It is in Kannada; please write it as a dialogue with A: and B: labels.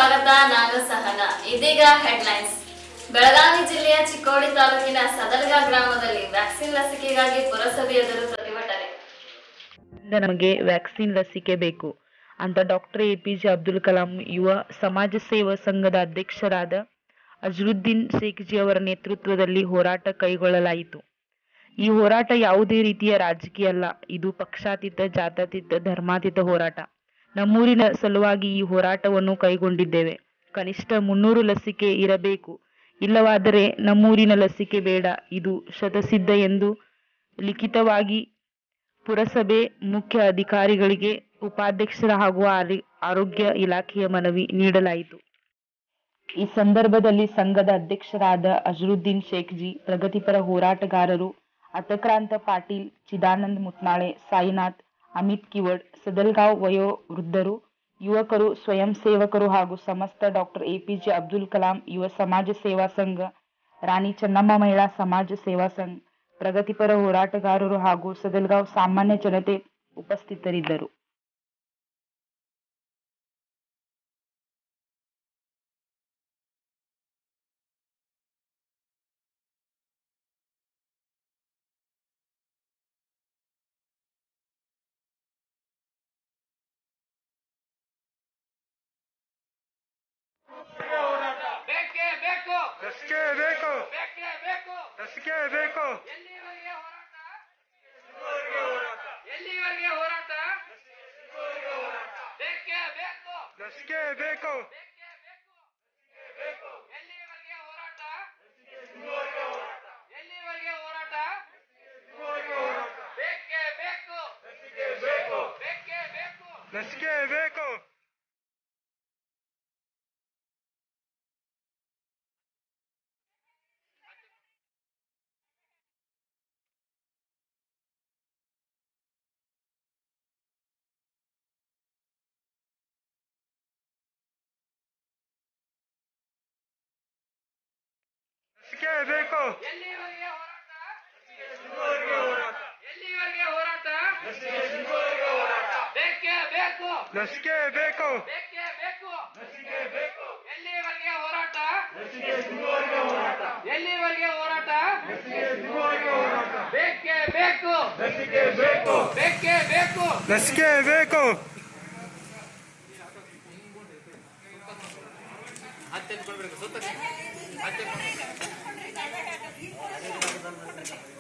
A: ಸ್ವಾಗತ ನಾನು ಸಹನ ಇದೀಗ ಹೆಡ್ಲೈನ್ಸ್ ಬೆಳಗಾವಿ ಜಿಲ್ಲೆಯ ಚಿಕ್ಕೋಡಿ ತಾಲೂಕಿನ ಸದಲ್ಗ ಗ್ರಾಮದಲ್ಲಿ ವ್ಯಾಕ್ಸಿನ್ ಲಸಿಕೆಗಾಗಿ ಪುರಸಭೆ ಎದುರು ಪ್ರತಿಭಟನೆ
B: ಇಂದ ನಮಗೆ ವ್ಯಾಕ್ಸಿನ್ ಲಸಿಕೆ ಬೇಕು ಅಂತ doctor A P J Abdul Kalam ಯುವ ಸಮಾಜ ಸೇವಾ ಸಂಘದ ಅಧ್ಯಕ್ಷರಾದ ಅಜರುದ್ದೀನ್ ಶೇಖ್ಜಿ ಅವರ ನೇತೃತ್ವದಲ್ಲಿ ಹೋರಾಟ ಕೈಗೊಳ್ಳಲಾಯಿತು ಈ ಹೋರಾಟ ಯಾವುದೇ ರೀತಿಯ ರಾಜಕೀಯ ಅಲ್ಲ ಇದು ಪಕ್ಷಾತೀತ ಜಾತ್ಯತೀತ ಧರ್ಮಾತೀತ ಹೋರಾಟ ನಮ್ಮೂರಿನ ಸಲುವಾಗಿ ಈ ಹೋರಾಟವನ್ನು ಕೈಗೊಂಡಿದ್ದೇವೆ ಕನಿಷ್ಠ ಮುನ್ನೂರು ಲಸಿಕೆ ಇರಬೇಕು ಇಲ್ಲವಾದರೆ ನಮ್ಮೂರಿನ ಲಸಿಕೆ ಬೇಡ ಇದು ಶತಸಿದ್ಧ ಎಂದು ಲಿಖಿತವಾಗಿ ಪುರಸಭೆ ಮುಖ್ಯ ಅಧಿಕಾರಿಗಳಿಗೆ ಉಪಾಧ್ಯಕ್ಷರ ಹಾಗೂ ಆರಿ- ಆರೋಗ್ಯ ಇಲಾಖೆಯ ಮನವಿ ನೀಡಲಾಯಿತು ಈ ಸಂದರ್ಭದಲ್ಲಿ ಸಂಘದ ಅಧ್ಯಕ್ಷರಾದ ಅಜರುದ್ದೀನ್ ಶೇಖ್ಜಿ ಪ್ರಗತಿಪರ ಹೋರಾಟಗಾರರು ಅತಕ್ರಾಂತ ಪಾಟೀಲ್ ಚಿದಾನಂದ್ ಮುತ್ನಾಳೆ ಸಾಯಿನಾಥ್ ಅಮಿತ್ ಕಿವಡ್ ಸದಲ್ಗಾಂವ್ ವಯೋ ವೃದ್ಧರು ಯುವಕರು ಸ್ವಯಂ ಸೇವಕರು ಹಾಗೂ ಸಮಸ್ತ ಡಾಕ್ಟರ್ ಎಪಿಜೆ ಅಬ್ದುಲ್ ಕಲಾಂ ಯುವ ಸಮಾಜ ಸೇವಾ ಸಂಘ ರಾಣಿ ಚೆನ್ನಮ್ಮ ಮಹಿಳಾ ಸಮಾಜ ಸೇವಾ ಸಂಘ ಪ್ರಗತಿಪರ ಹೋರಾಟಗಾರರು ಹಾಗೂ ಸದಲ್ಗಾಂವ್ ಸಾಮಾನ್ಯ ಜನತೆ ಉಪಸ್ಥಿತರಿದ್ದರು
C: ಬೇಕೇ ಬೇಕು
D: ಲಸಿಕೆ ಬೇಕು
C: ಬೇಕೇ ಬೇಕು
D: ಲಸಿಕೆ ಬೇಕು
C: ಎಲ್ಲಿವರೆಗೆ ಹೋರಾಟ ಎಲ್ಲಿವರೆಗೆ ಹೋರಾಟ ಬೇಕೇ ಬೇಕು
D: ಲಸಿಕೆ ಬೇಕು
C: ಬೇಕೇ ಬೇಕು ಎಲ್ಲಿವರೆಗೆ ಹೋರಾಟ ಎಲ್ಲಿವರೆಗೆ ಹೋರಾಟ ಬೇಕೇ ಬೇಕು ಬೇಕೇ ಬೇಕು
D: ಲಸಿಕೆ ಬೇಕು ಲಸಿಕೆ ಬೇಕು
C: ಎಲ್ಲಿವರೆಗೆ ಹೋರಾಟ ಎಲ್ಲಿವರೆಗೆ ಹೋರಾಟ ಬೇಕೇ ಬೇಕು
D: ಲಸಿಕೆ ಬೇಕು
C: ಬೇಕೇ ಬೇಕು ಎಲ್ಲಿವರೆಗೆ ಹೋರಾಟ ಎಲ್ಲಿವರೆಗೆ ಹೋರಾಟ ಬೇಕೇ ಬೇಕು ಬೇಕೇ ಬೇಕು
D: ಲಸಿಕೆ ಬೇಕು
C: ಹತ್ತೆ